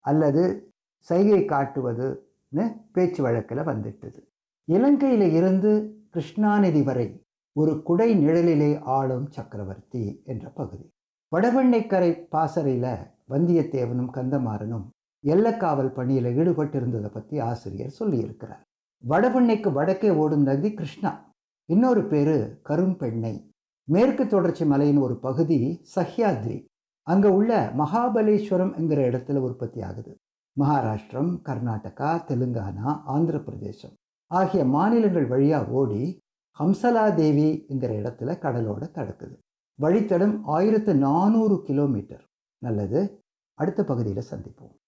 அல்லது சைகை காட்டுவதுன்னு பேச்சு வழக்கில் வந்துட்டது இலங்கையில் இருந்து கிருஷ்ணாநதி வரை ஒரு குடை நிழலிலே ஆளும் சக்கரவர்த்தி என்ற பகுதி வடவெண்ணைக்கரை பாசறையில் வந்தியத்தேவனும் கந்தமாறனும் எல்லக்காவல் பணியில் ஈடுபட்டிருந்ததை பற்றி ஆசிரியர் சொல்லியிருக்கிறார் வடபெண்ணைக்கு வடக்கே ஓடும் நதி கிருஷ்ணா இன்னொரு பேரு கரும்பெண்ணை மேற்கு தொடர்ச்சி மலையின் ஒரு பகுதி சஹ்யாத்ரி அங்கே உள்ள மகாபலேஸ்வரம் என்கிற இடத்துல உற்பத்தி ஆகுது மகாராஷ்டிரம் கர்நாடகா தெலுங்கானா ஆந்திர பிரதேசம் ஆகிய மாநிலங்கள் வழியாக ஓடி ஹம்சலாதேவி என்கிற இடத்துல கடலோட கடக்குது வழித்தடம் ஆயிரத்து நானூறு கிலோமீட்டர் நல்லது அடுத்த பகுதியில் சந்திப்போம்